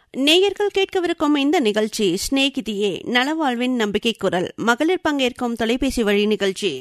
நேயர்கள் கேட்கவிருக்கும் இந்த நிகழ்ச்சி ஸ்நேகிதியே நலவாழ்வின் நம்பிக்கை குரல் மகளிர் பங்கேற்கும் தொலைபேசி வழி நிகழ்ச்சி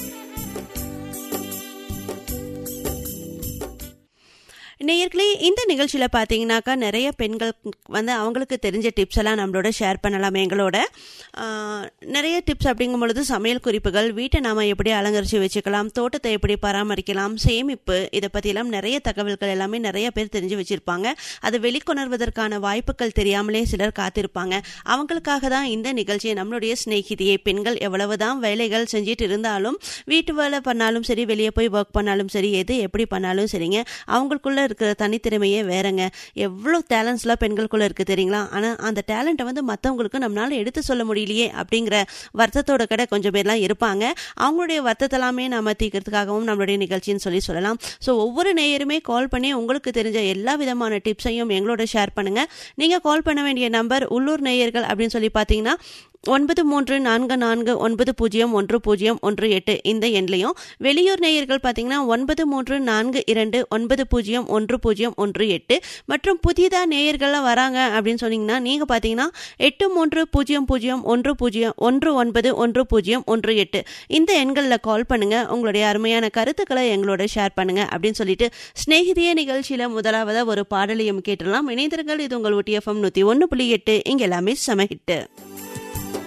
நேயர்களே இந்த நிகழ்ச்சியில் பார்த்தீங்கன்னாக்கா நிறைய பெண்கள் வந்து அவங்களுக்கு தெரிஞ்ச டிப்ஸ் எல்லாம் நம்மளோட ஷேர் பண்ணலாம் எங்களோட ஆஹ், நிறைய டிப்ஸ் அப்படிங்கும் பொழுது சமையல் குறிப்புகள் வீட்டை நாம் எப்படி அலங்கரித்து வச்சுக்கலாம் தோட்டத்தை எப்படி பராமரிக்கலாம் சேமிப்பு இதை பற்றியெல்லாம் நிறைய தகவல்கள் எல்லாமே நிறைய பேர் தெரிஞ்சு வச்சுருப்பாங்க அதை வெளிக்கொணர்வதற்கான வாய்ப்புகள் தெரியாமலே சிலர் காத்திருப்பாங்க அவங்களுக்காக தான் இந்த நிகழ்ச்சியை நம்மளுடைய சிநேகிதியை பெண்கள் எவ்வளவுதான் வேலைகள் செஞ்சுட்டு இருந்தாலும் வீட்டு வேலை பண்ணாலும் சரி வெளியே போய் ஒர்க் பண்ணாலும் சரி எது எப்படி பண்ணாலும் சரிங்க அவங்களுக்குள்ள இருக்கிற தனித்திறமையே வேறங்க எவ்வளோ டேலண்ட்ஸ்லாம் பெண்களுக்குள்ள இருக்கு தெரியுங்களா ஆனால் அந்த டேலண்ட்டை வந்து மற்றவங்களுக்கு நம்மளால எடுத்து சொல்ல முடியலையே அப்படிங்கிற வருத்தத்தோட கடை கொஞ்சம் பேர்லாம் இருப்பாங்க அவங்களுடைய வருத்தத்தெல்லாமே நம்ம தீர்க்கறதுக்காகவும் நம்மளுடைய நிகழ்ச்சின்னு சொல்லி சொல்லலாம் ஸோ ஒவ்வொரு நேயருமே கால் பண்ணி உங்களுக்கு தெரிஞ்ச எல்லா விதமான டிப்ஸையும் எங்களோட ஷேர் பண்ணுங்க நீங்கள் கால் பண்ண வேண்டிய நம்பர் உள்ளூர் நேயர்கள் அப்படின்னு சொல்லி பார்த்தீங்கன்னா ஒன்பது மூன்று நான்கு நான்கு ஒன்பது பூஜ்ஜியம் ஒன்று பூஜ்ஜியம் ஒன்று எட்டு இந்த எண்லையும் வெளியூர் நேயர்கள் பார்த்தீங்கன்னா ஒன்பது மூன்று நான்கு இரண்டு ஒன்பது பூஜ்ஜியம் ஒன்று பூஜ்ஜியம் ஒன்று எட்டு மற்றும் புதிதாக நேயர்கள்லாம் வராங்க அப்படின்னு சொன்னீங்கன்னா நீங்கள் பார்த்தீங்கன்னா எட்டு மூன்று பூஜ்ஜியம் பூஜ்ஜியம் ஒன்று பூஜ்ஜியம் ஒன்று ஒன்பது ஒன்று பூஜ்ஜியம் ஒன்று எட்டு இந்த எண்களில் கால் பண்ணுங்க உங்களுடைய அருமையான கருத்துக்களை எங்களோட ஷேர் பண்ணுங்க அப்படின்னு சொல்லிட்டு ஸ்நேகிதிய நிகழ்ச்சியில் முதலாவதாக ஒரு பாடலையும் கேட்டுடலாம் இணைந்திருங்கள் இது உங்கள் ஒட்டிஎஃப்எம் நூற்றி ஒன்று புள்ளி எட்டு இங்கே எல்லாமே சமஹிட்டு